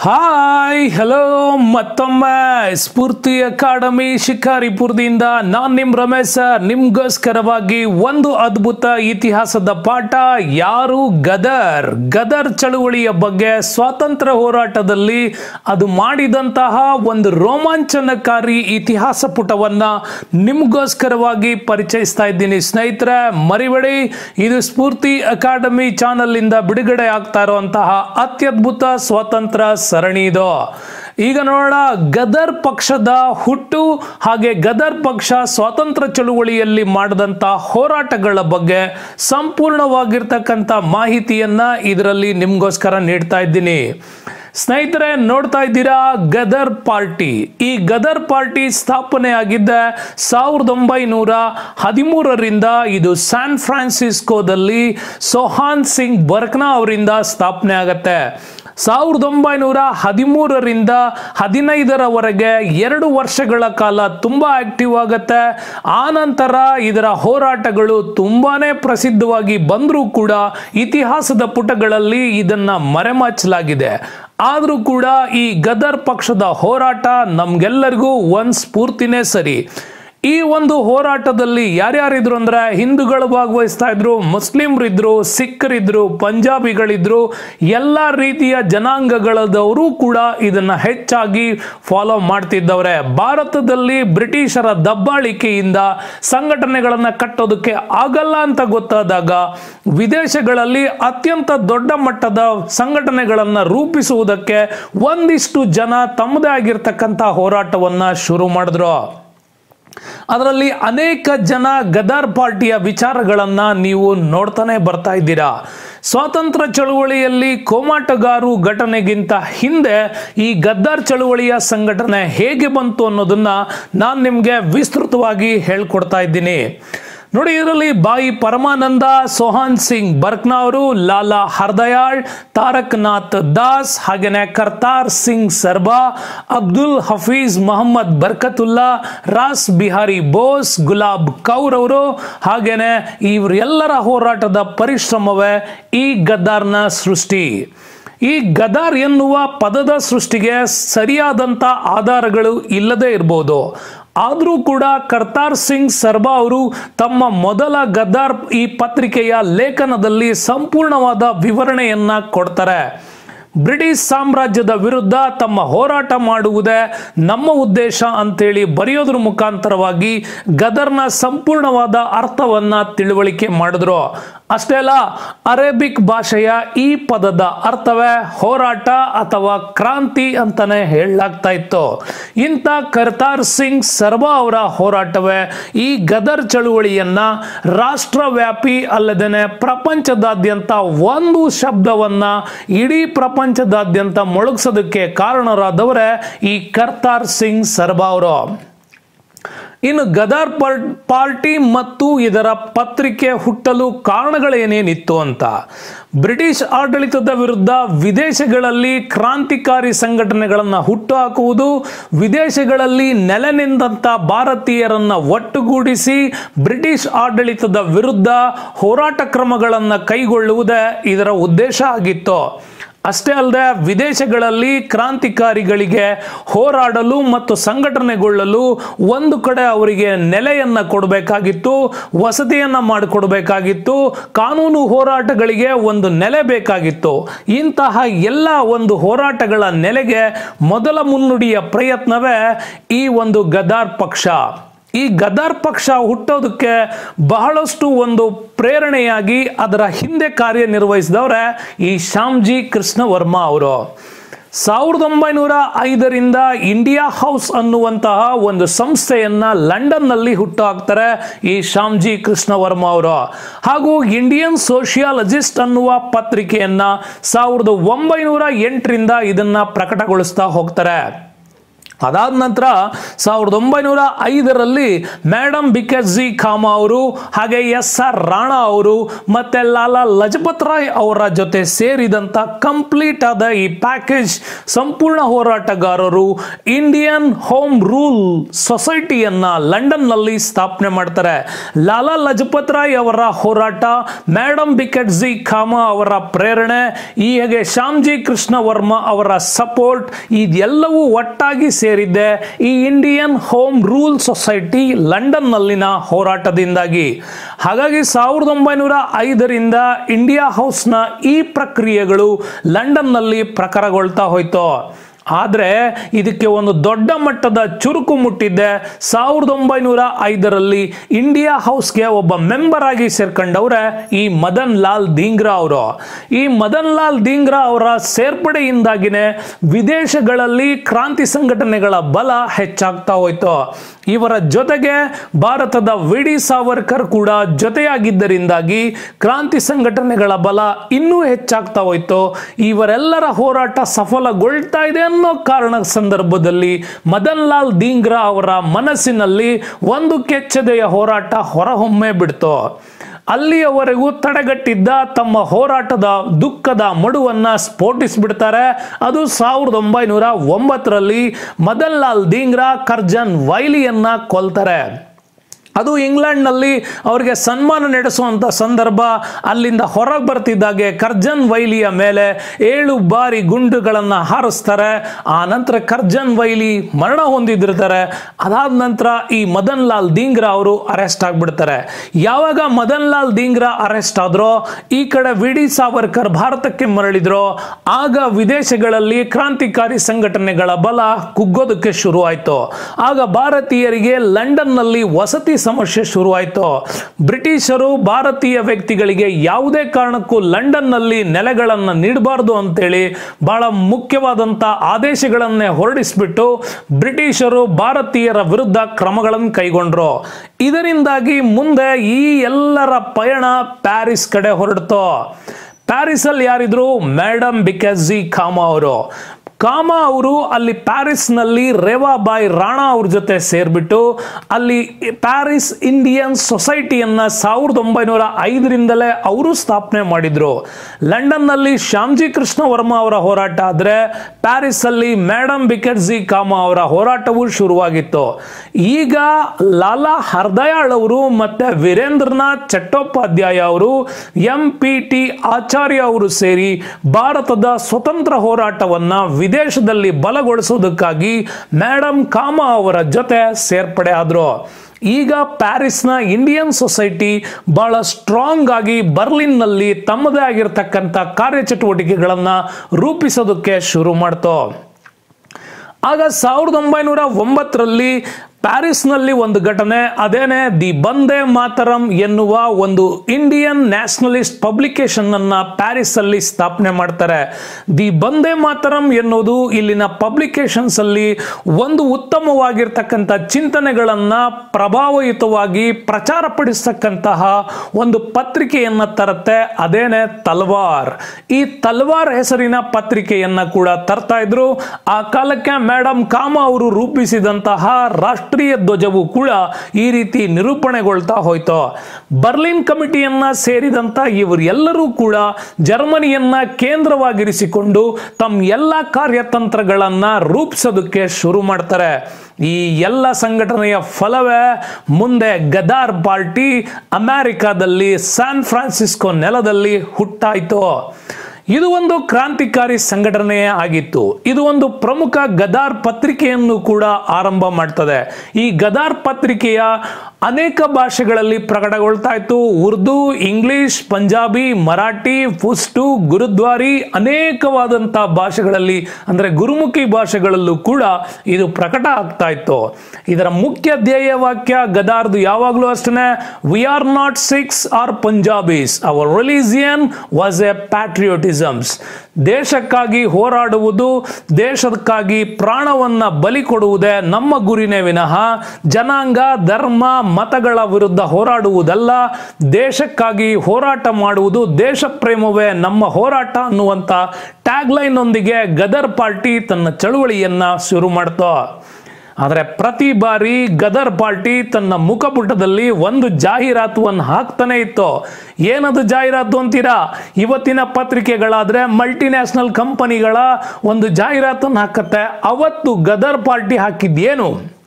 hi hello ಮತ್ತೊಮ್ಮೆ ಸ್ಫೂರ್ತಿ academy ಶಿಕಾರಿಪುರದಿಂದ ನಾನು ನಿಮ್ಮ ರಮೇಶ್ ಸರ್ ನಿಮ್ಗೋಸ್ಕರವಾಗಿ ಒಂದು ಅದ್ಭುತ ಇತಿಹಾಸದ ಪಾಠ ಯಾರು ಗದರ್ ಗದರ್ ಚಳುವಳಿಯ ಬಗ್ಗೆ ಸ್ವಾತಂತ್ರ್ಯ ಹೋರಾಟದಲ್ಲಿ ಅದು ಮಾಡಿದಂತಹ ಒಂದು ರೋಮಾಂಚನಕಾರಿ ಇತಿಹಾಸ ಪುಟವನ್ನ ನಿಮ್ಗೋಸ್ಕರವಾಗಿ ಪರಿಚಯಿಸ್ತಾ ಇದ್ದೀನಿ ಸ್ನೇಹಿತರೆ ಮರಿಬೇಡಿ ಇದು ಸ್ಫೂರ್ತಿ ಅಕಾಡೆಮಿ ಚಾನಲ್ ಇಂದ ಬಿಡುಗಡೆ ಆಗ್ತಾ ಇರುವಂತಹ ಅತ್ಯದ್ಭುತ ಸ್ವಾತಂತ್ರ್ಯ ಸರಣಿ ಇದು ಈಗ ನೋಡೋಣ ಗದರ್ ಪಕ್ಷದ ಹುಟ್ಟು ಹಾಗೆ ಗದರ್ ಪಕ್ಷ ಸ್ವಾತಂತ್ರ್ಯ ಚಳುವಳಿಯಲ್ಲಿ ಮಾಡಿದಂಥ ಹೋರಾಟಗಳ ಬಗ್ಗೆ ಸಂಪೂರ್ಣವಾಗಿರ್ತಕ್ಕಂಥ ಮಾಹಿತಿಯನ್ನ ಇದರಲ್ಲಿ ನಿಮ್ಗೋಸ್ಕರ ನೀಡ್ತಾ ಇದ್ದೀನಿ ಸ್ನೇಹಿತರೆ ನೋಡ್ತಾ ಇದ್ದೀರಾ ಗದರ್ ಪಾರ್ಟಿ ಈ ಗದರ್ ಪಾರ್ಟಿ ಸ್ಥಾಪನೆ ಆಗಿದ್ದ ಸಾವಿರದ ಒಂಬೈನೂರ ಹದಿಮೂರರಿಂದ ಇದು ಸ್ಯಾನ್ ಫ್ರಾನ್ಸಿಸ್ಕೋದಲ್ಲಿ ಸೊಹಾನ್ ಸಿಂಗ್ ಬರ್ಕ್ನಾ ಅವರಿಂದ ಸ್ಥಾಪನೆ ಆಗತ್ತೆ ಸಾವಿರದ ಒಂಬೈನೂರ ಹದಿಮೂರರಿಂದ ಹದಿನೈದರವರೆಗೆ ಎರಡು ವರ್ಷಗಳ ಕಾಲ ತುಂಬಾ ಆಕ್ಟಿವ್ ಆಗುತ್ತೆ ಆ ನಂತರ ಇದರ ಹೋರಾಟಗಳು ತುಂಬಾನೇ ಪ್ರಸಿದ್ಧವಾಗಿ ಬಂದರೂ ಕೂಡ ಇತಿಹಾಸದ ಪುಟಗಳಲ್ಲಿ ಇದನ್ನ ಮರೆಮಾಚಲಾಗಿದೆ ಆದರೂ ಕೂಡ ಈ ಗದರ್ ಪಕ್ಷದ ಹೋರಾಟ ನಮ್ಗೆಲ್ಲರಿಗೂ ಒಂದು ಸ್ಫೂರ್ತಿನೇ ಸರಿ ಈ ಒಂದು ಹೋರಾಟದಲ್ಲಿ ಯಾರ್ಯಾರಿದ್ರು ಅಂದ್ರೆ ಹಿಂದೂಗಳು ಭಾಗವಹಿಸ್ತಾ ಇದ್ರು ಮುಸ್ಲಿಮ್ರಿದ್ರು ಸಿಖ್ರಿದ್ರು ಪಂಜಾಬಿಗಳಿದ್ರು ಎಲ್ಲ ರೀತಿಯ ಜನಾಂಗಗಳದವರು ಕೂಡ ಇದನ್ನ ಹೆಚ್ಚಾಗಿ ಫಾಲೋ ಮಾಡ್ತಿದ್ದವ್ರೆ ಭಾರತದಲ್ಲಿ ಬ್ರಿಟಿಷರ ದಬ್ಬಾಳಿಕೆಯಿಂದ ಸಂಘಟನೆಗಳನ್ನ ಕಟ್ಟೋದಕ್ಕೆ ಆಗಲ್ಲ ಅಂತ ಗೊತ್ತಾದಾಗ ವಿದೇಶಗಳಲ್ಲಿ ಅತ್ಯಂತ ದೊಡ್ಡ ಮಟ್ಟದ ಸಂಘಟನೆಗಳನ್ನ ರೂಪಿಸುವುದಕ್ಕೆ ಒಂದಿಷ್ಟು ಜನ ತಮ್ಮದೇ ಆಗಿರ್ತಕ್ಕಂಥ ಹೋರಾಟವನ್ನ ಶುರು ಮಾಡಿದ್ರು ಅದರಲ್ಲಿ ಅನೇಕ ಜನ ಗದರ್ ಪಾರ್ಟಿಯ ವಿಚಾರಗಳನ್ನ ನೀವು ನೋಡ್ತಾನೆ ಬರ್ತಾ ಇದ್ದೀರಾ ಸ್ವಾತಂತ್ರ್ಯ ಚಳುವಳಿಯಲ್ಲಿ ಕೋಮಾಟಗಾರು ಘಟನೆಗಿಂತ ಹಿಂದೆ ಈ ಗದ್ದಾರ್ ಚಳುವಳಿಯ ಸಂಘಟನೆ ಹೇಗೆ ಬಂತು ಅನ್ನೋದನ್ನ ನಾನು ನಿಮಗೆ ವಿಸ್ತೃತವಾಗಿ ಹೇಳ್ಕೊಡ್ತಾ ಇದ್ದೀನಿ ನೋಡಿ ಇದರಲ್ಲಿ ಬಾಯಿ ಪರಮಾನಂದ ಸೋಹಾನ್ ಸಿಂಗ್ ಬರ್ಕ್ನಾ ಅವರು ಲಾಲಾ ಹರ್ದಯಾಳ್ ತಾರಕ್ ನಾಥ್ ದಾಸ್ ಹಾಗೇನೆ ಕರ್ತಾರ್ ಸಿಂಗ್ ಸರ್ಬಾ ಅಬ್ದುಲ್ ಹಫೀಜ್ ಮೊಹಮ್ಮದ್ ಬರ್ಕತುಲ್ಲಾ ರಾಸ್ ಬಿಹಾರಿ ಬೋಸ್ ಗುಲಾಬ್ ಕೌರ್ ಅವರು ಹಾಗೇನೆ ಇವರೆಲ್ಲರ ಹೋರಾಟದ ಪರಿಶ್ರಮವೇ ಈ ಗದ್ದಾರ್ನ ಸೃಷ್ಟಿ ಈ ಗದಾರ್ ಎನ್ನುವ ಪದದ ಸೃಷ್ಟಿಗೆ ಸರಿಯಾದಂಥ ಆಧಾರಗಳು ಇಲ್ಲದೆ ಇರ್ಬೋದು ಆದರೂ ಕೂಡ ಕರ್ತಾರ್ ಸಿಂಗ್ ಸರ್ಬಾ ಅವರು ತಮ್ಮ ಮೊದಲ ಗದ್ದಾರ್ ಈ ಪತ್ರಿಕೆಯ ಲೇಖನದಲ್ಲಿ ಸಂಪೂರ್ಣವಾದ ವಿವರಣೆಯನ್ನ ಕೊಡ್ತಾರೆ ಬ್ರಿಟಿಷ್ ಸಾಮ್ರಾಜ್ಯದ ವಿರುದ್ಧ ತಮ್ಮ ಹೋರಾಟ ಮಾಡುವುದೇ ನಮ್ಮ ಉದ್ದೇಶ ಅಂತೇಳಿ ಬರೆಯೋದ್ರ ಮುಖಾಂತರವಾಗಿ ಗದರ್ನ ಸಂಪೂರ್ಣವಾದ ಅರ್ಥವನ್ನ ತಿಳುವಳಿಕೆ ಮಾಡಿದ್ರು ಅಷ್ಟೇ ಅಲ್ಲ ಅರೇಬಿಕ್ ಭಾಷೆಯ ಈ ಪದದ ಅರ್ಥವೇ ಹೋರಾಟ ಅಥವಾ ಕ್ರಾಂತಿ ಅಂತಾನೆ ಹೇಳಲಾಗ್ತಾ ಇತ್ತು ಇಂಥ ಕರ್ತಾರ್ ಸಿಂಗ್ ಸರ್ಬಾ ಅವರ ಹೋರಾಟವೇ ಈ ಗದರ್ ಚಳುವಳಿಯನ್ನ ರಾಷ್ಟ್ರವ್ಯಾಪಿ ಅಲ್ಲದೇನೆ ಪ್ರಪಂಚದಾದ್ಯಂತ ಒಂದು ಶಬ್ದವನ್ನ ಇಡೀ ಪ್ರಪಂಚದಾದ್ಯಂತ ಮೊಳಗಿಸೋದಕ್ಕೆ ಕಾರಣರಾದವರೇ ಈ ಕರ್ತಾರ್ ಸಿಂಗ್ ಸರ್ಬಾ ಅವರು ಇನ್ನು ಗದಾರ್ ಪಾರ್ಟಿ ಮತ್ತು ಇದರ ಪತ್ರಿಕೆ ಹುಟ್ಟಲು ಕಾರಣಗಳೇನೇನಿತ್ತು ಅಂತ ಬ್ರಿಟಿಷ್ ಆಡಳಿತದ ವಿರುದ್ಧ ವಿದೇಶಗಳಲ್ಲಿ ಕ್ರಾಂತಿಕಾರಿ ಸಂಘಟನೆಗಳನ್ನು ಹುಟ್ಟುಹಾಕುವುದು ವಿದೇಶಗಳಲ್ಲಿ ನೆಲೆ ನಿಂದಂಥ ಭಾರತೀಯರನ್ನ ಒಟ್ಟುಗೂಡಿಸಿ ಬ್ರಿಟಿಷ್ ಆಡಳಿತದ ವಿರುದ್ಧ ಹೋರಾಟ ಕ್ರಮಗಳನ್ನು ಕೈಗೊಳ್ಳುವುದೇ ಇದರ ಉದ್ದೇಶ ಆಗಿತ್ತು ಅಷ್ಟೇ ಅಲ್ಲದೆ ವಿದೇಶಗಳಲ್ಲಿ ಕ್ರಾಂತಿಕಾರಿಗಳಿಗೆ ಹೋರಾಡಲು ಮತ್ತು ಸಂಘಟನೆಗೊಳ್ಳಲು ಒಂದು ಕಡೆ ಅವರಿಗೆ ನೆಲೆಯನ್ನ ಕೊಡಬೇಕಾಗಿತ್ತು ವಸತಿಯನ್ನ ಮಾಡಿಕೊಡ್ಬೇಕಾಗಿತ್ತು ಕಾನೂನು ಹೋರಾಟಗಳಿಗೆ ಒಂದು ನೆಲೆ ಬೇಕಾಗಿತ್ತು ಇಂತಹ ಎಲ್ಲ ಒಂದು ಹೋರಾಟಗಳ ನೆಲೆಗೆ ಮೊದಲ ಮುನ್ನುಡಿಯ ಪ್ರಯತ್ನವೇ ಈ ಒಂದು ಗದಾರ್ ಪಕ್ಷ ಈ ಗದಾರ್ ಪಕ್ಷ ಹುಟ್ಟೋದಕ್ಕೆ ಬಹಳಷ್ಟು ಒಂದು ಪ್ರೇರಣೆಯಾಗಿ ಅದರ ಹಿಂದೆ ಕಾರ್ಯನಿರ್ವಹಿಸಿದವರೇ ಈ ಶ್ಯಾಮ್ಜಿ ಕೃಷ್ಣ ವರ್ಮಾ ಅವರು ಸಾವಿರದ ಒಂಬೈನೂರ ಐದರಿಂದ ಇಂಡಿಯಾ ಹೌಸ್ ಅನ್ನುವಂತಹ ಒಂದು ಸಂಸ್ಥೆಯನ್ನ ಲಂಡನ್ನಲ್ಲಿ ಹುಟ್ಟು ಹಾಕ್ತಾರೆ ಈ ಶ್ಯಾಮ್ಜಿ ಕೃಷ್ಣ ವರ್ಮಾ ಅವರು ಹಾಗೂ ಇಂಡಿಯನ್ ಸೋಷಿಯಾಲಜಿಸ್ಟ್ ಅನ್ನುವ ಪತ್ರಿಕೆಯನ್ನ ಸಾವಿರದ ಒಂಬೈನೂರ ಎಂಟರಿಂದ ಇದನ್ನ ಪ್ರಕಟಗೊಳಿಸ್ತಾ ಹೋಗ್ತಾರೆ ಅದಾದ ನಂತರ ಸಾವಿರದ ಒಂಬೈನೂರ ಐದರಲ್ಲಿ ಮೇಡಮ್ ಬಿಕೆಜಿ ಖಾಮಾ ಅವರು ಹಾಗೆ ಎಸ್ ಆರ್ ರಾಣಾ ಅವರು ಮತ್ತೆ ಲಾಲಾ ಲಜಪತ್ ರಾಯ್ ಅವರ ಜೊತೆ ಸೇರಿದಂತ ಕಂಪ್ಲೀಟ್ ಆದ ಈ ಪ್ಯಾಕೇಜ್ ಸಂಪೂರ್ಣ ಹೋರಾಟಗಾರರು ಇಂಡಿಯನ್ ಹೋಮ್ ರೂಲ್ ಸೊಸೈಟಿಯನ್ನ ಲಂಡನ್ ನಲ್ಲಿ ಸ್ಥಾಪನೆ ಮಾಡ್ತಾರೆ ಲಾಲಾ ಲಜಪತ್ ರಾಯ್ ಅವರ ಹೋರಾಟ ಮೇಡಮ್ ಬಿಕೆಟ್ಜಿ ಖಾಮಾ ಅವರ ಪ್ರೇರಣೆ ಈ ಹಾಗೆ ಶ್ಯಾಮ್ಜಿ ಕೃಷ್ಣ ವರ್ಮಾ ಅವರ ಸಪೋರ್ಟ್ ಇದೆಲ್ಲವೂ ಒಟ್ಟಾಗಿ ಸೇರಿದ್ದೆ ಈ Indian home rule society London ನಲ್ಲಿನ ಹೋರಾಟದಿಂದಾಗಿ ಹಾಗಾಗಿ ಸಾವಿರದ ಒಂಬೈನೂರ ಐದರಿಂದ ಇಂಡಿಯಾ ಹೌಸ್ನ ಈ ಪ್ರಕ್ರಿಯೆಗಳು ಲಂಡನ್ನಲ್ಲಿ ಪ್ರಖರಗೊಳ್ತಾ ಹೋಯ್ತು ಆದರೆ ಇದಕ್ಕೆ ಒಂದು ದೊಡ್ಡ ಮಟ್ಟದ ಚುರುಕು ಮುಟ್ಟಿದ್ದೆ ಸಾವಿರದ ಒಂಬೈನೂರ ಐದರಲ್ಲಿ ಇಂಡಿಯಾ ಹೌಸ್ಗೆ ಒಬ್ಬ ಮೆಂಬರ್ ಆಗಿ ಸೇರ್ಕೊಂಡವ್ರೆ ಈ ಮದನ್ ಲಾಲ್ ಧೀಂಗ್ರಾ ಅವರು ಈ ಮದನ್ ಲಾಲ್ ಧೀಂಗ್ರಾ ಅವರ ಸೇರ್ಪಡೆಯಿಂದಾಗಿನೇ ವಿದೇಶಗಳಲ್ಲಿ ಕ್ರಾಂತಿ ಸಂಘಟನೆಗಳ ಬಲ ಹೆಚ್ಚಾಗ್ತಾ ಹೋಯ್ತು ಇವರ ಜೊತೆಗೆ ಭಾರತದ ವಿ ಡಿ ಸಾವರ್ಕರ್ ಕೂಡ ಜೊತೆಯಾಗಿದ್ದರಿಂದಾಗಿ ಕ್ರಾಂತಿ ಸಂಘಟನೆಗಳ ಬಲ ಇನ್ನೂ ಹೆಚ್ಚಾಗ್ತಾ ಹೋಯ್ತು ಇವರೆಲ್ಲರ ಹೋರಾಟ ಸಫಲಗೊಳ್ತಾ ಇದೆ ಅನ್ನೋ ಕಾರಣ ಸಂದರ್ಭದಲ್ಲಿ ಮದನ್ ಲಾಲ್ ಧೀಂಗ್ರಾ ಅವರ ಮನಸ್ಸಿನಲ್ಲಿ ಒಂದು ಕೆಚ್ಚದೆಯ ಹೋರಾಟ ಹೊರಹೊಮ್ಮೆ ಬಿಡ್ತು ಅಲ್ಲಿಯವರೆಗೂ ತಡೆಗಟ್ಟಿದ್ದ ತಮ್ಮ ಹೋರಾಟದ ದುಃಖದ ಮಡುವನ್ನ ಸ್ಫೋಟಿಸಿಬಿಡ್ತಾರೆ ಅದು ಸಾವಿರದ ಒಂಬೈನೂರ ಒಂಬತ್ತರಲ್ಲಿ ಮದನ್ ಲಾಲ್ ಧೀಂಗ್ರಾ ಕರ್ಜನ್ ವೈಲಿಯನ್ನ ಕೊಲ್ತಾರೆ ಅದು ಇಂಗ್ಲೆಂಡ್ನಲ್ಲಿ ಅವರಿಗೆ ಸನ್ಮಾನ ನಡೆಸುವಂಥ ಸಂದರ್ಭ ಅಲ್ಲಿಂದ ಹೊರಗೆ ಬರ್ತಿದ್ದಾಗೆ ಕರ್ಜನ್ ವೈಲಿಯ ಮೇಲೆ ಏಳು ಬಾರಿ ಗುಂಡುಗಳನ್ನು ಹಾರಿಸ್ತಾರೆ ಆ ನಂತರ ಕರ್ಜನ್ ವೈಲಿ ಮರಣ ಹೊಂದಿದಿರ್ತಾರೆ ಅದಾದ ನಂತರ ಈ ಮದನ್ ಲಾಲ್ ಧೀಂಗ್ರಾ ಅವರು ಅರೆಸ್ಟ್ ಆಗಿಬಿಡ್ತಾರೆ ಯಾವಾಗ ಮದನ್ ಲಾಲ್ ಧೀಂಗ್ರಾ ಅರೆಸ್ಟ್ ಆದ್ರೋ ಈ ಕಡೆ ವಿ ಡಿ ಸಾವರ್ಕರ್ ಭಾರತಕ್ಕೆ ಮರಳಿದ್ರು ಆಗ ವಿದೇಶಗಳಲ್ಲಿ ಕ್ರಾಂತಿಕಾರಿ ಸಂಘಟನೆಗಳ ಬಲ ಕುಗ್ಗೋದಕ್ಕೆ ಶುರುವಾಯಿತು ಆಗ ಭಾರತೀಯರಿಗೆ ಲಂಡನ್ನಲ್ಲಿ ವಸತಿ ಸಮಸ್ಯೆ ಶುರುವಾಯಿತು ಬ್ರಿಟಿಷರು ಭಾರತೀಯ ವ್ಯಕ್ತಿಗಳಿಗೆ ಯಾವುದೇ ಕಾರಣಕ್ಕೂ ಲಂಡನ್ನಲ್ಲಿ ನೆಲೆಗಳನ್ನು ನೀಡಬಾರ್ದು ಅಂತೇಳಿ ಬಹಳ ಮುಖ್ಯವಾದಂಥ ಆದೇಶಗಳನ್ನೇ ಹೊರಡಿಸ್ಬಿಟ್ಟು ಬ್ರಿಟಿಷರು ಭಾರತೀಯರ ವಿರುದ್ಧ ಕ್ರಮಗಳನ್ನು ಕೈಗೊಂಡ್ರು ಇದರಿಂದಾಗಿ ಮುಂದೆ ಈ ಎಲ್ಲರ ಪಯಣ ಪ್ಯಾರಿಸ್ ಕಡೆ ಹೊರಡ್ತು ಪ್ಯಾರಿಸಲ್ಲಿ ಯಾರಿದ್ರು ಮೇಡಮ್ ಬಿಕೆಜಿ ಖಾಮಾ ಅವರು ಕಾಮ ಅವರು ಅಲ್ಲಿ ಪ್ಯಾರಿಸ್ನಲ್ಲಿ ರೇವಾಬಾಯಿ ರಾಣಾ ಅವ್ರ ಜೊತೆ ಸೇರ್ಬಿಟ್ಟು ಅಲ್ಲಿ ಪ್ಯಾರಿಸ್ ಇಂಡಿಯನ್ ಸೊಸೈಟಿಯನ್ನ ಸಾವಿರದ ಒಂಬೈನೂರ ಐದರಿಂದಲೇ ಅವರು ಸ್ಥಾಪನೆ ಮಾಡಿದ್ರು ಲಂಡನ್ನಲ್ಲಿ ಶ್ಯಾಮ್ಜಿ ಕೃಷ್ಣ ವರ್ಮಾ ಅವರ ಹೋರಾಟ ಆದರೆ ಪ್ಯಾರಿಸ್ ಅಲ್ಲಿ ಮೇಡಮ್ ಬಿಕೆಟ್ಜಿ ಕಾಮ ಅವರ ಹೋರಾಟವೂ ಶುರುವಾಗಿತ್ತು ಈಗ ಲಾಲಾ ಹರ್ದಯಾಳ್ ಅವರು ಮತ್ತೆ ವೀರೇಂದ್ರನಾಥ್ ಚಟ್ಟೋಪಾಧ್ಯಾಯ ಅವರು ಎಂ ಪಿ ಟಿ ಆಚಾರ್ಯ ಅವರು ಸೇರಿ ಭಾರತದ ಸ್ವತಂತ್ರ ಹೋರಾಟವನ್ನ ವಿದೇಶದಲ್ಲಿ ಬಲಗೊಳಿಸೋದಕ್ಕಾಗಿ ಮೇಡಮ್ ಕಾಮ ಅವರ ಜೊತೆ ಸೇರ್ಪಡೆ ಆದ್ರು ಈಗ ಪ್ಯಾರಿಸ್ನ ಇಂಡಿಯನ್ ಸೊಸೈಟಿ ಬಹಳ ಸ್ಟ್ರಾಂಗ್ ಆಗಿ ಬರ್ಲಿನ್ನಲ್ಲಿ ತಮ್ಮದೇ ಆಗಿರ್ತಕ್ಕಂಥ ಕಾರ್ಯಚಟುವಟಿಕೆಗಳನ್ನು ರೂಪಿಸೋದಕ್ಕೆ ಶುರು ಮಾಡ್ತು ಆಗ ಸಾವಿರದ ಒಂಬೈನೂರ ಒಂಬತ್ತರಲ್ಲಿ ಪ್ಯಾರಿಸ್ನಲ್ಲಿ ಒಂದು ಘಟನೆ ಅದೇನೆ ದಿ ಬಂದೇ ಮಾತರಂ ಎನ್ನುವ ಒಂದು ಇಂಡಿಯನ್ ನ್ಯಾಷನಲಿಸ್ಟ್ ಪಬ್ಲಿಕೇಶನ್ ಅನ್ನ ಪ್ಯಾರಿಸ್ ಅಲ್ಲಿ ಸ್ಥಾಪನೆ ಮಾಡ್ತಾರೆ ದಿ ಬಂದೇ ಮಾತರಂ ಎನ್ನುವುದು ಇಲ್ಲಿನ ಪಬ್ಲಿಕೇಶನ್ಸ್ ಅಲ್ಲಿ ಒಂದು ಉತ್ತಮವಾಗಿರ್ತಕ್ಕಂಥ ಚಿಂತನೆಗಳನ್ನ ಪ್ರಭಾವಯುತವಾಗಿ ಪ್ರಚಾರಪಡಿಸ್ತಕ್ಕಂತಹ ಒಂದು ಪತ್ರಿಕೆಯನ್ನ ತರುತ್ತೆ ಅದೇನೆ ತಲ್ವಾರ್ ಈ ತಲ್ವಾರ್ ಹೆಸರಿನ ಪತ್ರಿಕೆಯನ್ನ ಕೂಡ ತರ್ತಾ ಇದ್ರು ಆ ಕಾಲಕ್ಕೆ ಮೇಡಮ್ ಕಾಮ ಅವರು ರೂಪಿಸಿದಂತಹ ರಾಷ್ಟ್ರೀಯ ಧ್ವಜವು ಕೂಡ ಈ ರೀತಿ ನಿರೂಪಣೆಗೊಳ್ತಾ ಹೋಯ್ತು ಬರ್ಲಿನ್ ಕಮಿಟಿಯನ್ನ ಸೇರಿದಂತ ಇವರೆಲ್ಲರೂ ಕೂಡ ಜರ್ಮನಿಯನ್ನ ಕೇಂದ್ರವಾಗಿರಿಸಿಕೊಂಡು ತಮ್ಮ ಎಲ್ಲ ಕಾರ್ಯತಂತ್ರಗಳನ್ನ ರೂಪಿಸೋದಕ್ಕೆ ಶುರು ಮಾಡ್ತಾರೆ ಈ ಎಲ್ಲ ಸಂಘಟನೆಯ ಫಲವೇ ಮುಂದೆ ಗದಾರ್ ಪಾರ್ಟಿ ಅಮೆರಿಕಾದಲ್ಲಿ ಸ್ಯಾನ್ ಫ್ರಾನ್ಸಿಸ್ಕೋ ನೆಲದಲ್ಲಿ ಹುಟ್ಟಾಯಿತು ಇದು ಒಂದು ಕ್ರಾಂತಿಕಾರಿ ಸಂಘಟನೆಯೇ ಆಗಿತ್ತು ಇದು ಒಂದು ಪ್ರಮುಖ ಗದಾರ್ ಪತ್ರಿಕೆಯನ್ನು ಕೂಡ ಆರಂಭ ಮಾಡ್ತದೆ ಈ ಗದಾರ್ ಪತ್ರಿಕೆಯ ಅನೇಕ ಭಾಷೆಗಳಲ್ಲಿ ಪ್ರಕಟಗೊಳ್ತಾ ಇತ್ತು ಉರ್ದು ಇಂಗ್ಲಿಷ್ ಪಂಜಾಬಿ ಮರಾಠಿ ಪುಸ್ಟು ಗುರುದ್ವಾರಿ ಅನೇಕವಾದಂಥ ಭಾಷೆಗಳಲ್ಲಿ ಅಂದರೆ ಗುರುಮುಖಿ ಭಾಷೆಗಳಲ್ಲೂ ಕೂಡ ಇದು ಪ್ರಕಟ ಆಗ್ತಾ ಇತ್ತು ಇದರ ಮುಖ್ಯ ಧ್ಯೇಯ ವಾಕ್ಯ ಗದಾರ್ದು ಯಾವಾಗಲೂ ಅಷ್ಟೇ we are not Sikhs are Punjabis our religion was a patriotisms ದೇಶಕ್ಕಾಗಿ ಹೋರಾಡುವುದು ದೇಶಕ್ಕಾಗಿ ಪ್ರಾಣವನ್ನ ಬಲಿ ಕೊಡುವುದೇ ನಮ್ಮ ಗುರಿನೇ ವಿನಃ ಜನಾಂಗ ಧರ್ಮ ಮತಗಳ ವಿರುದ್ಧ ಹೋರಾಡುವುದಲ್ಲ ದೇಶಕ್ಕಾಗಿ ಹೋರಾಟ ಮಾಡುವುದು ದೇಶ ಪ್ರೇಮವೇ ನಮ್ಮ ಹೋರಾಟ ಅನ್ನುವಂಥ ಟ್ಯಾಗ್ಲೈನ್ ಒಂದಿಗೆ ಗದರ್ ಪಾರ್ಟಿ ತನ್ನ ಚಳುವಳಿಯನ್ನ ಶುರು ಮಾಡ್ತೋ ಆದರೆ ಪ್ರತಿ ಬಾರಿ ಗದರ್ ಪಾರ್ಟಿ ತನ್ನ ಮುಖಪುಟದಲ್ಲಿ ಒಂದು ಜಾಹೀರಾತುವನ್ನು ಹಾಕ್ತಾನೆ ಇತ್ತು ಏನದು ಜಾಹೀರಾತು ಅಂತೀರಾ ಇವತ್ತಿನ ಪತ್ರಿಕೆಗಳಾದ್ರೆ ಮಲ್ಟಿನ್ಯಾಷನಲ್ ಕಂಪನಿಗಳ ಒಂದು ಜಾಹೀರಾತನ್ನು ಹಾಕತ್ತೆ ಅವತ್ತು ಗದರ್ ಪಾರ್ಟಿ ಹಾಕಿದ್ದೇನು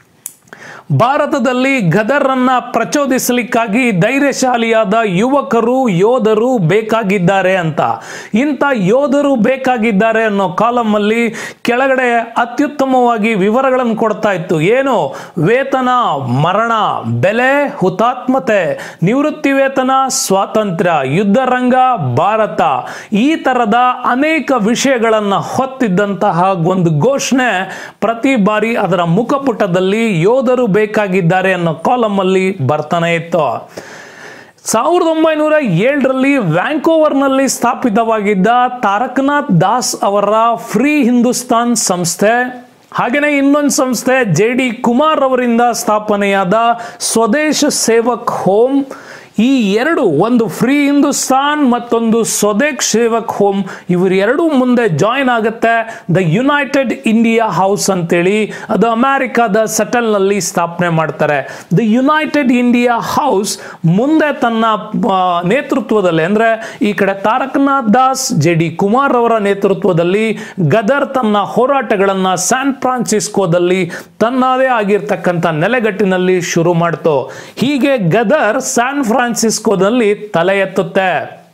ಭಾರತದಲ್ಲಿ ಗದರನ್ನ ಪ್ರಚೋದಿಸಲಿಕ್ಕಾಗಿ ಧೈರ್ಯಶಾಲಿಯಾದ ಯುವಕರು ಯೋಧರು ಬೇಕಾಗಿದ್ದಾರೆ ಅಂತ ಇಂಥ ಯೋಧರು ಬೇಕಾಗಿದ್ದಾರೆ ಅನ್ನೋ ಕಾಲಮ್ ಅಲ್ಲಿ ಕೆಳಗಡೆ ಅತ್ಯುತ್ತಮವಾಗಿ ವಿವರಗಳನ್ನು ಕೊಡ್ತಾ ಇತ್ತು ಏನು ವೇತನ ಮರಣ ಬೆಲೆ ಹುತಾತ್ಮತೆ ನಿವೃತ್ತಿ ವೇತನ ಸ್ವಾತಂತ್ರ್ಯ ಯುದ್ಧ ರಂಗ ಭಾರತ ಈ ತರದ ಅನೇಕ ವಿಷಯಗಳನ್ನ ಹೊತ್ತಿದ್ದಂತಹ ಒಂದು ಘೋಷಣೆ ಪ್ರತಿ ಬಾರಿ ಅದರ ಮುಖಪುಟದಲ್ಲಿ ಯೋಧರು ಬೇಕಾಗಿದ್ದಾರೆ ಅನ್ನೋ ಕಾಲಮ್ ಅಲ್ಲಿ ಬರ್ತಾನೆ ಇತ್ತು ಸಾವಿರದ ಒಂಬೈನೂರ ಏಳರಲ್ಲಿ ವ್ಯಾಂಕೋವರ್ನಲ್ಲಿ ಸ್ಥಾಪಿತವಾಗಿದ್ದ ತಾರಕನಾಥ್ ದಾಸ್ ಅವರ ಫ್ರೀ ಹಿಂದೂಸ್ತಾನ್ ಸಂಸ್ಥೆ ಹಾಗೆಯೇ ಇನ್ನೊಂದು ಸಂಸ್ಥೆ ಜೆ ಡಿ ಕುಮಾರ್ ಅವರಿಂದ ಸ್ಥಾಪನೆಯಾದ ಸ್ವದೇಶ ಸೇವಕ್ ಹೋಮ್ ಈ ಎರಡು ಒಂದು ಫ್ರೀ ಹಿಂದೂಸ್ತಾನ್ ಮತ್ತೊಂದು ಸ್ವದೇಶ್ ಸೇವಕ್ ಹೋಮ್ ಇವರೆರಡೂ ಮುಂದೆ ಜಾಯಿನ್ ಆಗುತ್ತೆ ದ ಯುನೈಟೆಡ್ ಇಂಡಿಯಾ ಹೌಸ್ ಅಂತೇಳಿ ಅದು ಅಮೆರಿಕಾದ ಸೆಟಲ್ನಲ್ಲಿ ಸ್ಥಾಪನೆ ಮಾಡ್ತಾರೆ ದ ಯುನೈಟೆಡ್ ಇಂಡಿಯಾ ಹೌಸ್ ಮುಂದೆ ತನ್ನ ಆ, ನೇತೃತ್ವದಲ್ಲಿ ಅಂದರೆ ಈ ಕಡೆ ತಾರಕನಾಥ್ ದಾಸ್ ಜೆ ಡಿ ಕುಮಾರ್ ಅವರ ನೇತೃತ್ವದಲ್ಲಿ ಗದರ್ ತನ್ನ ಹೋರಾಟಗಳನ್ನು ಸ್ಯಾನ್ ಫ್ರಾನ್ಸಿಸ್ಕೋದಲ್ಲಿ ತನ್ನದೇ ಆಗಿರ್ತಕ್ಕಂಥ ನೆಲೆಗಟ್ಟಿನಲ್ಲಿ ಶುರು ಮಾಡ್ತು ಹೀಗೆ ಗದರ್ ಸ್ಯಾನ್ ಫ್ರಾನ್ಸಿಸ್ಕೋದಲ್ಲಿ ತಲೆ ಎತ್ತುತ್ತೆ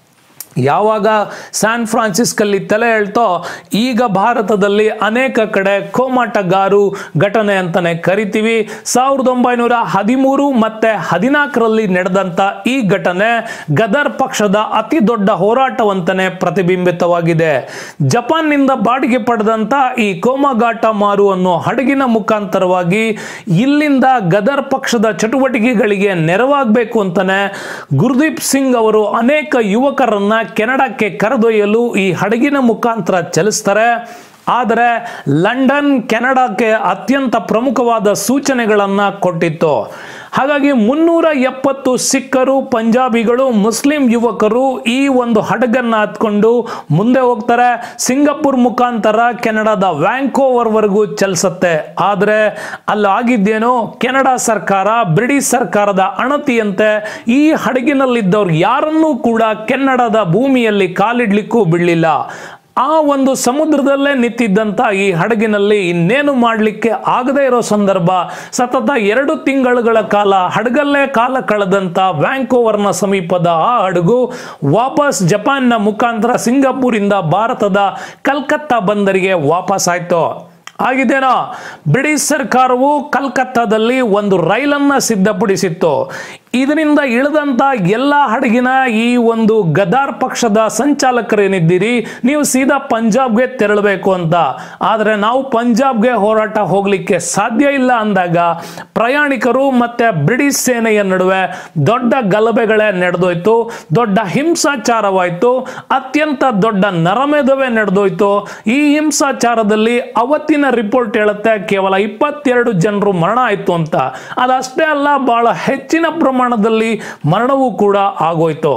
ಯಾವಾಗ ಸ್ಯಾನ್ ಫ್ರಾನ್ಸಿಸ್ಕಲ್ಲಿ ತಲೆ ಹೇಳ್ತೋ ಈಗ ಭಾರತದಲ್ಲಿ ಅನೇಕ ಕಡೆ ಕೋಮಾಟಗಾರು ಘಟನೆ ಅಂತಾನೆ ಕರಿತೀವಿ ಸಾವಿರದ ಒಂಬೈನೂರ ಹದಿಮೂರು ಮತ್ತೆ ಹದಿನಾಲ್ಕರಲ್ಲಿ ನಡೆದಂತ ಈ ಘಟನೆ ಗದರ್ ಪಕ್ಷದ ಅತಿ ದೊಡ್ಡ ಹೋರಾಟವಂತಾನೆ ಪ್ರತಿಬಿಂಬಿತವಾಗಿದೆ ಜಪಾನ್ನಿಂದ ಬಾಡಿಗೆ ಪಡೆದಂತ ಈ ಕೋಮಗಾಟ ಮಾರು ಅನ್ನೋ ಹಡಗಿನ ಮುಖಾಂತರವಾಗಿ ಇಲ್ಲಿಂದ ಗದರ್ ಪಕ್ಷದ ಚಟುವಟಿಕೆಗಳಿಗೆ ನೆರವಾಗಬೇಕು ಅಂತಾನೆ ಗುರುದೀಪ್ ಸಿಂಗ್ ಅವರು ಅನೇಕ ಯುವಕರನ್ನ ಕೆನಡಾಕ್ಕೆ ಕರೆದೊಯ್ಯಲು ಈ ಹಡಗಿನ ಮುಖಾಂತರ ಚಲಿಸ್ತಾರೆ ಆದರೆ ಲಂಡನ್ ಕೆನಡಾಕ್ಕೆ ಅತ್ಯಂತ ಪ್ರಮುಖವಾದ ಸೂಚನೆಗಳನ್ನು ಕೊಟ್ಟಿತ್ತು ಹಾಗಾಗಿ ಮುನ್ನೂರ ಎಪ್ಪತ್ತು ಸಿಖ್ಖರು ಪಂಜಾಬಿಗಳು ಮುಸ್ಲಿಂ ಯುವಕರು ಈ ಒಂದು ಹಡಗನ್ನ ಹತ್ಕೊಂಡು ಮುಂದೆ ಹೋಗ್ತಾರೆ ಸಿಂಗಪುರ್ ಮುಖಾಂತರ ಕೆನಡಾದ ವ್ಯಾಂಕೋವರ್ವರೆಗೂ ಚಲಿಸುತ್ತೆ ಆದರೆ ಅಲ್ಲಿ ಆಗಿದ್ದೇನೋ ಕೆನಡಾ ಸರ್ಕಾರ ಬ್ರಿಟಿಷ್ ಸರ್ಕಾರದ ಅಣತಿಯಂತೆ ಈ ಹಡಗಿನಲ್ಲಿದ್ದವ್ರು ಯಾರನ್ನೂ ಕೂಡ ಕೆನಡಾದ ಭೂಮಿಯಲ್ಲಿ ಕಾಲಿಡ್ಲಿಕ್ಕೂ ಬಿಡಲಿಲ್ಲ ಆ ಒಂದು ಸಮುದ್ರದಲ್ಲೇ ನಿಂತಿದ್ದಂಥ ಈ ಹಡಗಿನಲ್ಲಿ ಇನ್ನೇನು ಮಾಡಲಿಕ್ಕೆ ಆಗದೇ ಇರೋ ಸಂದರ್ಭ ಸತತ ಎರಡು ತಿಂಗಳುಗಳ ಕಾಲ ಹಡಗಲ್ಲೇ ಕಾಲ ಕಳೆದಂಥ ವ್ಯಾಂಕೋವರ್ನ ಸಮೀಪದ ಆ ಹಡಗು ವಾಪಸ್ ಜಪಾನ್ನ ಮುಖಾಂತರ ಸಿಂಗಾಪುರಿಂದ ಭಾರತದ ಕಲ್ಕತ್ತಾ ಬಂದರಿಗೆ ವಾಪಸ್ ಆಯ್ತು ಆಗಿದ್ದೇನೋ ಬ್ರಿಟಿಷ್ ಸರ್ಕಾರವು ಕಲ್ಕತ್ತಾದಲ್ಲಿ ಒಂದು ರೈಲನ್ನ ಸಿದ್ಧಪಡಿಸಿತ್ತು ಇದರಿಂದ ಇಳಿದಂತ ಎಲ್ಲ ಹಡಗಿನ ಈ ಒಂದು ಗದಾರ್ ಪಕ್ಷದ ಸಂಚಾಲಕರೇನಿದ್ದೀರಿ ನೀವು ಸೀದಾ ಪಂಜಾಬ್ಗೆ ತೆರಳಬೇಕು ಅಂತ ಆದರೆ ನಾವು ಪಂಜಾಬ್ಗೆ ಹೋರಾಟ ಹೋಗ್ಲಿಕ್ಕೆ ಸಾಧ್ಯ ಇಲ್ಲ ಅಂದಾಗ ಪ್ರಯಾಣಿಕರು ಮತ್ತೆ ಬ್ರಿಟಿಷ್ ಸೇನೆಯ ನಡುವೆ ದೊಡ್ಡ ಗಲಭೆಗಳೇ ನಡೆದೋಯ್ತು ದೊಡ್ಡ ಹಿಂಸಾಚಾರವಾಯಿತು ಅತ್ಯಂತ ದೊಡ್ಡ ನರಮೇಧವೇ ನಡೆದೋಯ್ತು ಈ ಹಿಂಸಾಚಾರದಲ್ಲಿ ಅವತ್ತಿನ ರಿಪೋರ್ಟ್ ಹೇಳುತ್ತೆ ಕೇವಲ ಇಪ್ಪತ್ತೆರಡು ಜನರು ಮರಣ ಆಯಿತು ಅಂತ ಅದಷ್ಟೇ ಅಲ್ಲ ಬಹಳ ಹೆಚ್ಚಿನ ಪ್ರಮಾಣದಲ್ಲಿ ಮರಣವೂ ಕೂಡ ಆಗೋಯ್ತು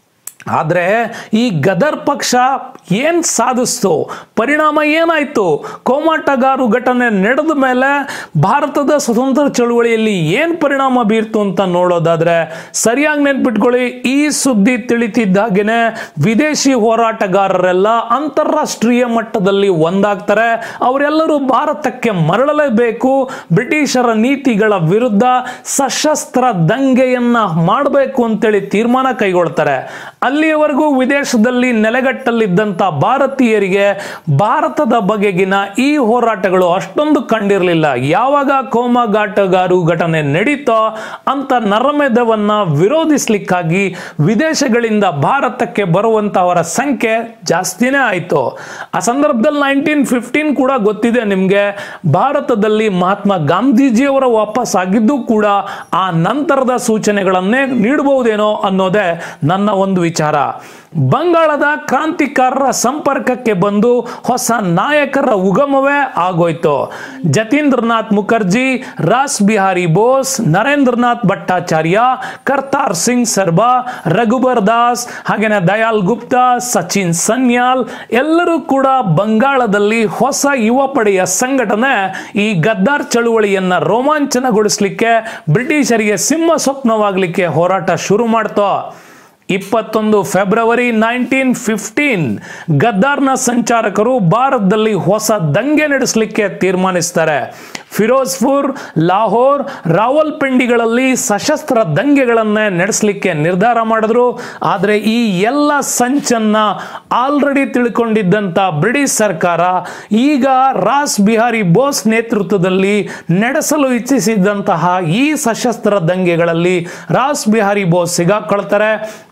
ಆದರೆ ಈ ಗದರ್ ಪಕ್ಷ ಏನು ಸಾಧಿಸ್ತು ಪರಿಣಾಮ ಏನಾಯಿತು ಕೋಮಾಟಗಾರು ಘಟನೆ ನಡೆದ ಮೇಲೆ ಭಾರತದ ಸ್ವತಂತ್ರ ಚಳುವಳಿಯಲ್ಲಿ ಏನು ಪರಿಣಾಮ ಬೀರ್ತು ಅಂತ ನೋಡೋದಾದ್ರೆ ಸರಿಯಾಗಿ ನೆನ್ಪಿಟ್ಕೊಳ್ಳಿ ಈ ಸುದ್ದಿ ತಿಳಿತಿದ್ದಾಗೇನೆ ವಿದೇಶಿ ಹೋರಾಟಗಾರರೆಲ್ಲ ಅಂತಾರಾಷ್ಟ್ರೀಯ ಮಟ್ಟದಲ್ಲಿ ಒಂದಾಗ್ತಾರೆ ಅವರೆಲ್ಲರೂ ಭಾರತಕ್ಕೆ ಮರಳಲೇಬೇಕು ಬ್ರಿಟಿಷರ ನೀತಿಗಳ ವಿರುದ್ಧ ಸಶಸ್ತ್ರ ದಂಗೆಯನ್ನ ಮಾಡಬೇಕು ಅಂತೇಳಿ ತೀರ್ಮಾನ ಕೈಗೊಳ್ತಾರೆ ಅಲ್ಲಿಯವರೆಗೂ ವಿದೇಶದಲ್ಲಿ ನೆಲೆಗಟ್ಟಲಿದ್ದಂಥ ಭಾರತೀಯರಿಗೆ ಭಾರತದ ಬಗೆಗಿನ ಈ ಹೋರಾಟಗಳು ಅಷ್ಟೊಂದು ಕಂಡಿರಲಿಲ್ಲ ಯಾವಾಗ ಕೋಮಗಾಟಗಾರು ಘಟನೆ ನಡೀತೋ ಅಂತ ನರಮೇಧವನ್ನ ವಿರೋಧಿಸ್ಲಿಕ್ಕಾಗಿ ವಿದೇಶಗಳಿಂದ ಭಾರತಕ್ಕೆ ಬರುವಂತಹವರ ಸಂಖ್ಯೆ ಜಾಸ್ತಿನೇ ಆಯಿತು ಆ ಸಂದರ್ಭದಲ್ಲಿ ನೈನ್ಟೀನ್ ಫಿಫ್ಟೀನ್ ಕೂಡ ಗೊತ್ತಿದೆ ನಿಮಗೆ ಭಾರತದಲ್ಲಿ ಮಹಾತ್ಮ ಗಾಂಧೀಜಿಯವರ ವಾಪಸ್ ಆಗಿದ್ದು ಕೂಡ ಆ ನಂತರದ ಸೂಚನೆಗಳನ್ನೇ ನೀಡಬಹುದೇನೋ ಅನ್ನೋದೇ ನನ್ನ ಒಂದು ವಿಚಾರ ಬಂಗಾಳದ ಕ್ರಾಂತಿಕಾರರ ಸಂಪರ್ಕಕ್ಕೆ ಬಂದು ಹೊಸ ನಾಯಕರ ಉಗಮವೇ ಆಗೋಯ್ತು ಜತೀಂದ್ರನಾಥ್ ಮುಖರ್ಜಿ ರಾಸ್ ಬಿಹಾರಿ ಬೋಸ್ ನರೇಂದ್ರನಾಥ್ ಭಟ್ಟಾಚಾರ್ಯ ಕರ್ತಾರ್ ಸಿಂಗ್ ಸರ್ಬಾ ರಘುಬರ್ ದಾಸ್ ಹಾಗೇನೆ ದಯಾಲ್ ಗುಪ್ತಾ ಸಚಿನ್ ಸನ್ಯಾಲ್ ಎಲ್ಲರೂ ಕೂಡ ಬಂಗಾಳದಲ್ಲಿ ಹೊಸ ಯುವ ಪಡೆಯ ಸಂಘಟನೆ ಈ ಗದ್ದಾರ್ ಚಳುವಳಿಯನ್ನ ರೋಮಾಂಚನಗೊಳಿಸಲಿಕ್ಕೆ ಬ್ರಿಟಿಷರಿಗೆ ಸಿಂಹ ಸ್ವಪ್ನವಾಗಲಿಕ್ಕೆ ಹೋರಾಟ ಶುರು ಮಾಡ್ತೋ ಇಪ್ಪತ್ತೊಂದು ಫೆಬ್ರವರಿ ನೈನ್ಟೀನ್ ಫಿಫ್ಟೀನ್ ಗದ್ದಾರ್ನ ಸಂಚಾರಕರು ಭಾರತದಲ್ಲಿ ಹೊಸ ದಂಗೆ ನಡೆಸಲಿಕ್ಕೆ ತೀರ್ಮಾನಿಸ್ತಾರೆ ಫಿರೋಜ್ಪುರ್ ಲಾಹೋರ್ ರಾವಲ್ಪಿಂಡಿಗಳಲ್ಲಿ ಸಶಸ್ತ್ರ ದಂಗೆಗಳನ್ನೇ ನಡೆಸಲಿಕ್ಕೆ ನಿರ್ಧಾರ ಮಾಡಿದ್ರು ಆದರೆ ಈ ಎಲ್ಲ ಸಂಚನ್ನ ಆಲ್ರೆಡಿ ತಿಳ್ಕೊಂಡಿದ್ದಂಥ ಬ್ರಿಟಿಷ್ ಸರ್ಕಾರ ಈಗ ರಾಸ್ ಬಿಹಾರಿ ಬೋಸ್ ನೇತೃತ್ವದಲ್ಲಿ ನಡೆಸಲು ಇಚ್ಛಿಸಿದ್ದಂತಹ ಈ ಸಶಸ್ತ್ರ ದಂಗೆಗಳಲ್ಲಿ ರಾಸ್ ಬಿಹಾರಿ ಬೋಸ್ ಸಿಗಾಕೊಳ್ತಾರೆ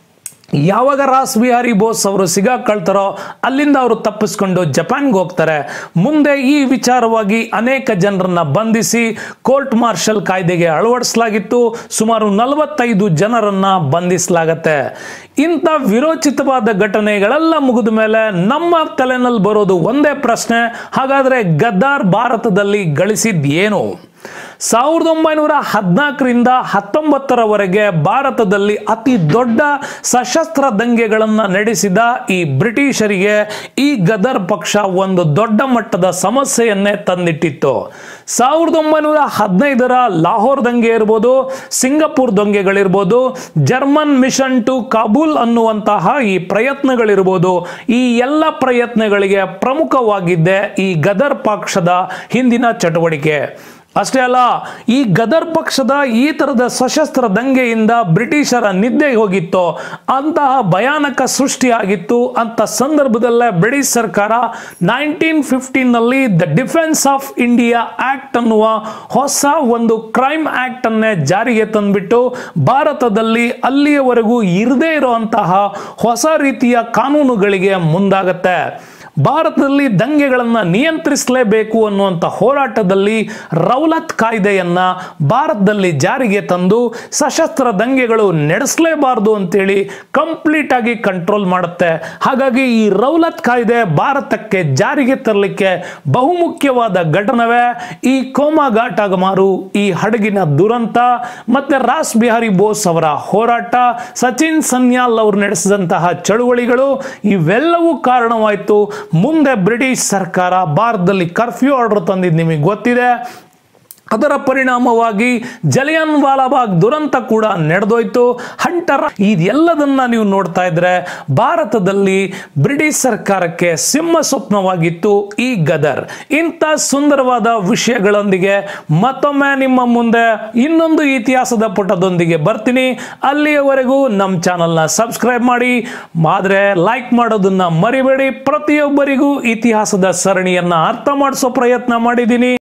ಯಾವಾಗ ರಾಸ್ ಬಿಹಾರಿ ಬೋಸ್ ಅವರು ಸಿಗಾಕೊಳ್ತಾರೋ ಅಲ್ಲಿಂದ ಅವರು ತಪ್ಪಿಸ್ಕೊಂಡು ಜಪಾನ್ಗೆ ಹೋಗ್ತಾರೆ ಮುಂದೆ ಈ ವಿಚಾರವಾಗಿ ಅನೇಕ ಜನರನ್ನ ಬಂಧಿಸಿ ಕೋರ್ಟ್ ಮಾರ್ಷಲ್ ಕಾಯ್ದೆಗೆ ಅಳವಡಿಸಲಾಗಿತ್ತು ಸುಮಾರು ನಲವತ್ತೈದು ಜನರನ್ನ ಬಂಧಿಸಲಾಗತ್ತೆ ಇಂಥ ವಿರೋಚಿತವಾದ ಘಟನೆಗಳೆಲ್ಲ ಮುಗಿದ ಮೇಲೆ ನಮ್ಮ ತಲೆನಲ್ಲಿ ಬರೋದು ಒಂದೇ ಪ್ರಶ್ನೆ ಹಾಗಾದ್ರೆ ಗದ್ದಾರ್ ಭಾರತದಲ್ಲಿ ಗಳಿಸಿದ್ ಏನು ಸಾವಿರದ ಒಂಬೈನೂರ ಹದಿನಾಲ್ಕರಿಂದ ಹತ್ತೊಂಬತ್ತರವರೆಗೆ ಭಾರತದಲ್ಲಿ ಅತಿ ದೊಡ್ಡ ಸಶಸ್ತ್ರ ದಂಗೆಗಳನ್ನು ನಡೆಸಿದ ಈ ಬ್ರಿಟಿಷರಿಗೆ ಈ ಗದರ್ ಪಕ್ಷ ಒಂದು ದೊಡ್ಡ ಮಟ್ಟದ ಸಮಸ್ಯೆಯನ್ನೇ ತಂದಿಟ್ಟಿತ್ತು ಸಾವಿರದ ಒಂಬೈನೂರ ಹದಿನೈದರ ಲಾಹೋರ್ ದಂಗೆ ಇರ್ಬೋದು ಸಿಂಗಪುರ್ ದಂಗೆಗಳಿರ್ಬೋದು ಜರ್ಮನ್ ಮಿಷನ್ ಟು ಕಾಬೂಲ್ ಅನ್ನುವಂತಹ ಈ ಪ್ರಯತ್ನಗಳಿರ್ಬೋದು ಈ ಎಲ್ಲ ಪ್ರಯತ್ನಗಳಿಗೆ ಪ್ರಮುಖವಾಗಿದ್ದೆ ಈ ಗದರ್ ಪಕ್ಷದ ಹಿಂದಿನ ಚಟುವಟಿಕೆ ಅಷ್ಟೇ ಅಲ್ಲ ಈ ಗದರ್ ಪಕ್ಷದ ಈ ತರದ ಸಶಸ್ತ್ರ ದಂಗೆಯಿಂದ ಬ್ರಿಟಿಷರ ನಿದ್ದೆ ಹೋಗಿತ್ತು ಅಂತಹ ಭಯಾನಕ ಸೃಷ್ಟಿಯಾಗಿತ್ತು ಅಂತ ಸಂದರ್ಭದಲ್ಲೇ ಬ್ರಿಟಿಷ್ ಸರ್ಕಾರ ನೈನ್ಟೀನ್ ಫಿಫ್ಟೀನ್ನಲ್ಲಿ the defence of India act ಅನ್ನುವ ಹೊಸ ಒಂದು ಕ್ರೈಮ್ ಆಕ್ಟ್ ಅನ್ನೇ ಜಾರಿಗೆ ತಂದ್ಬಿಟ್ಟು ಭಾರತದಲ್ಲಿ ಅಲ್ಲಿಯವರೆಗೂ ಇರದೇ ಇರುವಂತಹ ಹೊಸ ರೀತಿಯ ಕಾನೂನುಗಳಿಗೆ ಮುಂದಾಗತ್ತೆ ಭಾರತದಲ್ಲಿ ದಂಗೆಗಳನ್ನು ನಿಯಂತ್ರಿಸಲೇಬೇಕು ಅನ್ನುವಂಥ ಹೋರಾಟದಲ್ಲಿ ರೌಲತ್ ಕಾಯ್ದೆಯನ್ನ ಭಾರತದಲ್ಲಿ ಜಾರಿಗೆ ತಂದು ಸಶಸ್ತ್ರ ದಂಗೆಗಳು ನಡೆಸಲೇಬಾರದು ಅಂತೇಳಿ ಕಂಪ್ಲೀಟ್ ಆಗಿ ಕಂಟ್ರೋಲ್ ಮಾಡುತ್ತೆ ಹಾಗಾಗಿ ಈ ರೌಲತ್ ಕಾಯ್ದೆ ಭಾರತಕ್ಕೆ ಜಾರಿಗೆ ತರಲಿಕ್ಕೆ ಬಹುಮುಖ್ಯವಾದ ಘಟನವೇ ಈ ಕೋಮಾ ಘಾಟಗಮಾರು ಈ ಹಡಗಿನ ದುರಂತ ಮತ್ತೆ ರಾಸ್ ಬಿಹಾರಿ ಬೋಸ್ ಅವರ ಹೋರಾಟ ಸಚಿನ್ ಸನ್ಯಾಲ್ ಅವರು ನಡೆಸಿದಂತಹ ಚಳುವಳಿಗಳು ಇವೆಲ್ಲವೂ ಕಾರಣವಾಯಿತು ಮುಂದೆ ಬ್ರಿಟಿಷ್ ಸರ್ಕಾರ ಭಾರತದಲ್ಲಿ ಕರ್ಫ್ಯೂ ಆರ್ಡರ್ ತಂದಿದ್ದು ನಿಮಗೆ ಗೊತ್ತಿದೆ ಅದರ ಪರಿಣಾಮವಾಗಿ ಜಲಿಯನ್ ವಾಲಾಬಾಗ್ ದುರಂತ ಕೂಡ ನಡೆದೋಯ್ತು ಹಂಟರ್ ಇದೆಲ್ಲದನ್ನ ನೀವು ನೋಡ್ತಾ ಇದ್ರೆ ಭಾರತದಲ್ಲಿ ಬ್ರಿಟಿಷ್ ಸರ್ಕಾರಕ್ಕೆ ಸಿಂಹ ಸ್ವಪ್ನವಾಗಿತ್ತು ಈ ಗದರ್ ಇಂಥ ಸುಂದರವಾದ ವಿಷಯಗಳೊಂದಿಗೆ ಮತ್ತೊಮ್ಮೆ ನಿಮ್ಮ ಮುಂದೆ ಇನ್ನೊಂದು ಇತಿಹಾಸದ ಪುಟದೊಂದಿಗೆ ಬರ್ತೀನಿ ಅಲ್ಲಿಯವರೆಗೂ ನಮ್ಮ ಚಾನಲ್ನ ಸಬ್ಸ್ಕ್ರೈಬ್ ಮಾಡಿ ಆದರೆ ಲೈಕ್ ಮಾಡೋದನ್ನ ಮರಿಬೇಡಿ ಪ್ರತಿಯೊಬ್ಬರಿಗೂ ಇತಿಹಾಸದ ಸರಣಿಯನ್ನ ಅರ್ಥ ಮಾಡಿಸೋ ಪ್ರಯತ್ನ ಮಾಡಿದ್ದೀನಿ